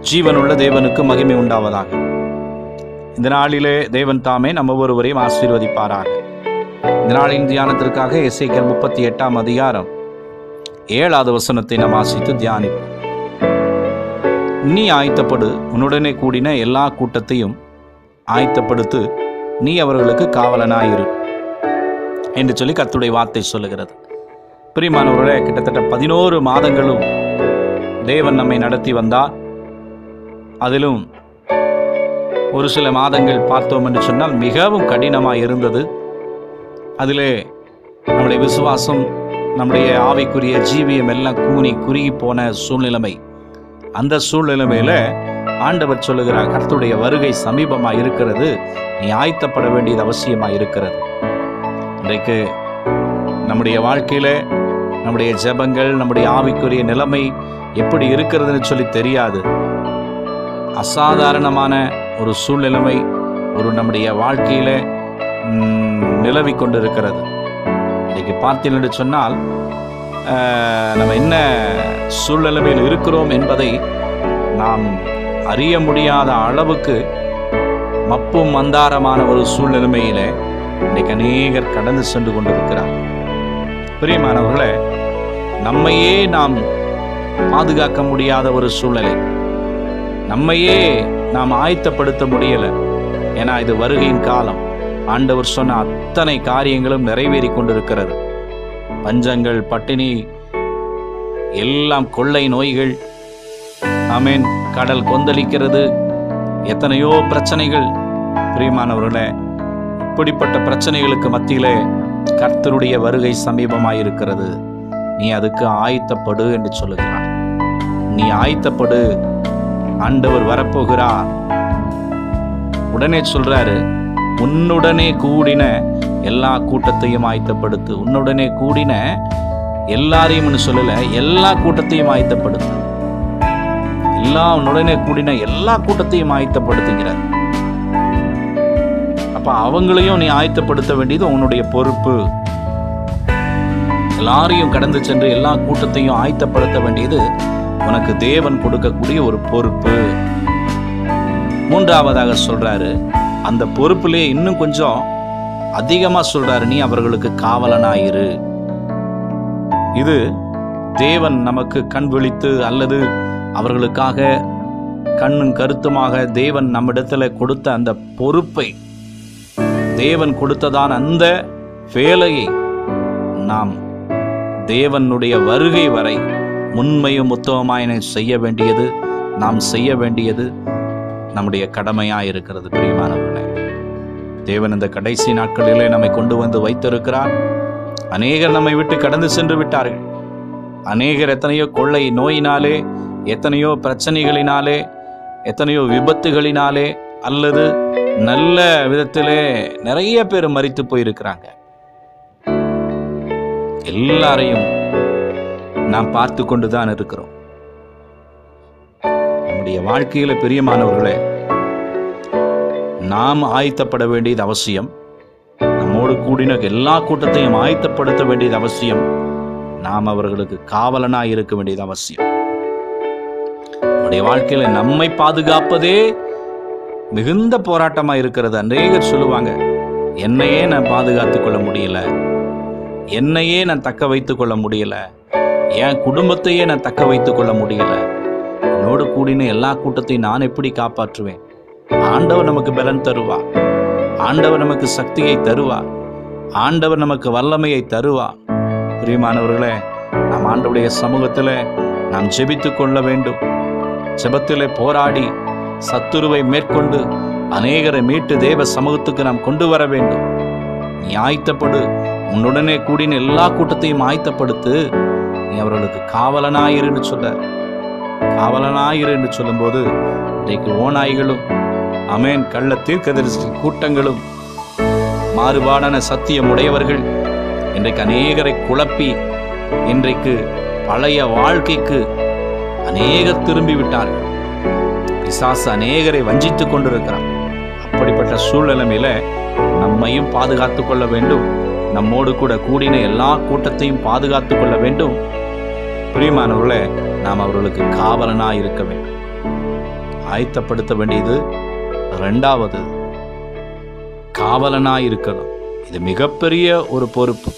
ஜீவனுள்ள தேவனுக்கு மகிமை உண்டாவதாக இந்த நாளிலே தேவன் தாமே நம்ம ஒருவரையும் ஆசீர்வதிப்பாராக இந்த நாளின் தியானத்திற்காக இசைக்கல் முப்பத்தி எட்டாம் அதிகாரம் ஏழாவது வசனத்தை நாம் வாசித்து தியானிப்போம் நீ ஆயத்தப்படு உன்னுடனே கூடின எல்லா கூட்டத்தையும் ஆயத்தப்படுத்து நீ அவர்களுக்கு காவலனாயிரு என்று சொல்லி கர்த்தருடைய வார்த்தை சொல்லுகிறது பிரியமானவர்களே கிட்டத்தட்ட பதினோரு மாதங்களும் தேவன் நம்மை நடத்தி வந்தார் அதிலும் ஒரு சில மாதங்கள் பார்த்தோம் என்று சொன்னால் மிகவும் கடினமாக இருந்தது அதிலே நம்முடைய விசுவாசம் நம்முடைய ஆவிக்குரிய ஜீவியம் எல்லாம் கூனி குறுகி போன சூழ்நிலைமை அந்த சூழ்நிலைமையில ஆண்டவர் சொல்லுகிறார் கர்த்தருடைய வருகை சமீபமாக இருக்கிறது நீ ஆயத்தப்பட வேண்டியது அவசியமாக இருக்கிறது இன்றைக்கு நம்முடைய வாழ்க்கையில நம்முடைய ஜெபங்கள் நம்முடைய ஆவிக்குரிய நிலைமை எப்படி இருக்கிறதுன்னு சொல்லி தெரியாது அசாதாரணமான ஒரு சூழ்நிலைமை ஒரு நம்முடைய வாழ்க்கையில ம், நிலவிக் கொண்டிருக்கிறது இன்னைக்கு பார்த்தீர்கள் என்று சொன்னால் ஆஹ், நம்ம என்ன சூழ்நிலைமையில் இருக்கிறோம் என்பதை நாம் அறிய முடியாத அளவுக்கு மப்பும் மந்தாரமான ஒரு சூழ்நிலைமையில இன்னைக்கு அநேகர் கடந்து சென்று கொண்டிருக்கிறார் பிரியமானவர்களே நம்மையே நாம் பாதுகாக்க முடியாத ஒரு சூழ்நிலை நம்மையே நாம் ஆயத்தப்படுத்த முடியல ஏன்னா இது வருகையின் காலம் ஆண்டவர் சொன்ன அத்தனை காரியங்களும் நிறைவேறி கொண்டிருக்கிறது பஞ்சங்கள் பட்டினி எல்லாம் கொள்ளை நோய்கள் ஆமென் கடல் கொந்தளிக்கிறது எத்தனையோ பிரச்சனைகள் பிரியமானவர்களே இப்படிப்பட்ட பிரச்சனைகளுக்கு மத்தியிலே கர்த்தருடைய வருகை சமீபமாயிருக்கிறது நீ அதுக்கு ஆயத்தப்படு என்று சொல்லுகிறார் நீ ஆயத்தப்படு ஆண்டவர் வரப்போகிறார் உடனே சொல்றாரு உன்னுடனே கூடின எல்லா கூட்டத்தையும் ஆயத்தப்படுத்து உன்னுடனே கூடின எல்லாரையும் சொல்லல எல்லா கூட்டத்தையும் ஆயத்தப்படுத்து எல்லா உன்னுடனே கூடின எல்லா கூட்டத்தையும் ஆயத்தப்படுத்துகிறார் அப்ப அவங்களையும் நீ ஆயத்தப்படுத்த வேண்டியது உன்னுடைய பொறுப்பு எல்லாரையும் கடந்து சென்று எல்லா கூட்டத்தையும் ஆயத்தப்படுத்த வேண்டியது உனக்கு தேவன் கொடுக்கக்கூடிய ஒரு பொறுப்பு மூன்றாவதாக சொல்றாரு அந்த பொறுப்பிலே இன்னும் கொஞ்சம் அதிகமா சொல்றாரு நீ அவர்களுக்கு காவலனாயிரு இது தேவன் நமக்கு கண் விழித்து அல்லது அவர்களுக்காக கண்ணும் கருத்துமாக தேவன் நம்மிடத்துல கொடுத்த அந்த பொறுப்பை தேவன் கொடுத்ததான அந்த வேலையை நாம் தேவனுடைய வருகை வரை உண்மையும் உத்தமமாய் செய்ய வேண்டியது நாம் செய்ய வேண்டியது நம்முடைய கடமையாக இருக்கிறது பிரியமானவர்களே தேவன் இந்த கடைசி நாட்களிலே நம்மை கொண்டு வந்து வைத்திருக்கிறார் அநேகர் நம்மை விட்டு கடந்து சென்று விட்டார்கள் அநேகர் எத்தனையோ கொள்ளை நோயினாலே எத்தனையோ பிரச்சனைகளினாலே எத்தனையோ விபத்துகளினாலே அல்லது நல்ல விதத்திலே நிறைய பேர் மரித்து போயிருக்கிறாங்க எல்லாரையும் நாம் பார்த்து கொண்டுதான் இருக்கிறோம் நம்முடைய வாழ்க்கையில பிரியமானவர்களே நாம் ஆயத்தப்பட வேண்டியது அவசியம் நம்மோடு கூடின எல்லா கூட்டத்தையும் ஆயத்தப்படுத்த வேண்டியது அவசியம் நாம் அவர்களுக்கு காவலனாய் இருக்க வேண்டியது அவசியம் நம்முடைய வாழ்க்கையில நம்மை பாதுகாப்பதே மிகுந்த போராட்டமா இருக்கிறது அநேகர் சொல்லுவாங்க என்னையே நான் பாதுகாத்துக் கொள்ள முடியல என்னையே நான் தக்க வைத்துக் கொள்ள முடியல என் குடும்பத்தையே நான் தக்க வைத்துக் கொள்ள முடியல என்னோடு கூடின எல்லா கூட்டத்தையும் நான் எப்படி காப்பாற்றுவேன் ஆண்டவர் நமக்கு பலன் தருவா ஆண்டவர் நமக்கு சக்தியை தருவா ஆண்டவர் நமக்கு வல்லமையை தருவா பிரியமானவர்களே நாம் ஆண்டவருடைய சமூகத்தில் நாம் ஜெபித்துக் கொள்ள வேண்டும் ஜெபத்திலே போராடி சத்துருவை மேற்கொண்டு அநேகரை மீட்டு தேவ சமூகத்துக்கு நாம் கொண்டு வர வேண்டும் நீ ஆயத்தப்படு உன்னுடனே கூடின எல்லா கூட்டத்தையும் ஆயத்தப்படுத்து நீ அவர்களுக்கு காவலனாயிரு சொல்ல காவலனாயிரு என்று சொல்லும்போது இன்றைக்கு ஓநாய்களும் அமேன் கள்ள தீர்க்கதரிசி கூட்டங்களும் மாறுபாடான சத்தியம் உடையவர்கள் இன்றைக்கு அநேகரை குழப்பி இன்றைக்கு பழைய வாழ்க்கைக்கு அநேகர் திரும்பி விட்டார்கள் பிசாசு அநேகரை வஞ்சித்துக் கொண்டிருக்கிறான் அப்படிப்பட்ட சூழ்நிலைமையில நம்மையும் பாதுகாத்துக் கொள்ள வேண்டும் நம்மோடு கூட கூடின எல்லா கூட்டத்தையும் பாதுகாத்துக் கொள்ள வேண்டும் பிரியமானவர்களே நாம் அவர்களுக்கு காவலனாய் இருக்க வேண்டும் ஆயத்தப்படுத்த வேண்டியது ரெண்டாவது காவலனாய் இருக்கணும் இது மிகப்பெரிய ஒரு பொறுப்பு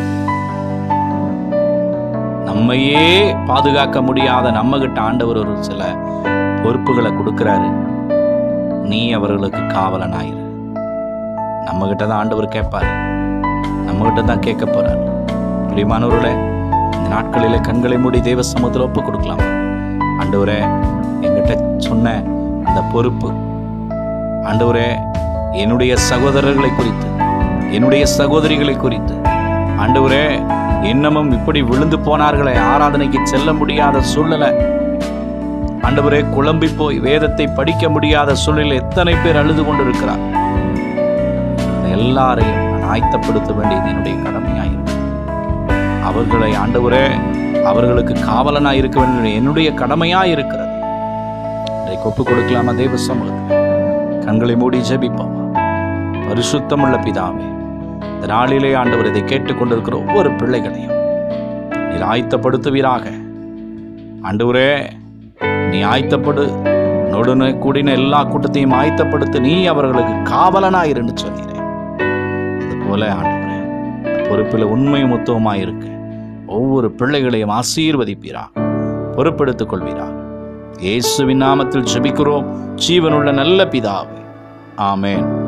நம்மையே பாதுகாக்க முடியாத நம்ம கிட்ட ஆண்டவர் ஒரு சில பொறுப்புகளை கொடுக்கிறாரு நீ அவர்களுக்கு காவலனாயிரு நம்ம கிட்ட தான் ஆண்டவர் கேட்பாரு நம்ம கிட்ட தான் கேட்க போறாரு பிரியமானவர்களே இந்த நாட்களிலே கண்களை மூடி தேவ சமூகத்தில் ஒப்பு கொடுக்கலாம் ஆண்டவரே என்கிட்ட சொன்ன அந்த பொறுப்பு ஆண்டவரே என்னுடைய சகோதரர்களை குறித்து என்னுடைய சகோதரிகளை குறித்து ஆண்டவரே இன்னமும் இப்படி விழுந்து போனார்களே ஆராதனைக்கு செல்ல முடியாத சூழ்நிலை ஆண்டவரே குழம்பி போய் வேதத்தை படிக்க முடியாத சூழ்நிலை எத்தனை பேர் அழுது கொண்டிருக்கிறார் எல்லாரையும் நான் ஆயத்தப்படுத்த வேண்டியது என்னுடைய கடமையாயிருக்கு அவர்களை ஆண்டவரே அவர்களுக்கு காவலனாய் இருக்க வேண்டிய என்னுடைய கடமையாய் இருக்கிறது இன்றைக்கு ஒப்பு கொடுக்கலாமா தேவ சமூகத்தில் கண்களை மூடி ஜெபிப்போம் பரிசுத்தமுள்ள பிதாவே இந்த நாளிலே ஆண்டவர் இதை கேட்டுக்கொண்டிருக்கிற ஒவ்வொரு பிள்ளைகளையும் நீர் ஆயத்தப்படுத்துவீராக ஆண்டவரே நீ ஆயத்தப்படு நொடுன கூடின எல்லா கூட்டத்தையும் ஆயத்தப்படுத்தி நீ அவர்களுக்கு காவலனாயிருன்னு சொன்னீரே அதுபோல ஆண்டவரே பொறுப்பில் உண்மை முத்துவமாய் இருக்க ஒவ்வொரு பிள்ளைகளையும் ஆசீர்வதிப்பீராக பொறுப்பெடுத்துக் கொள்வீராக இயேசுவின் நாமத்தில் ஜெபிக்கிறோம் ஜீவனுள்ள நல்ல பிதாவே ஆமென்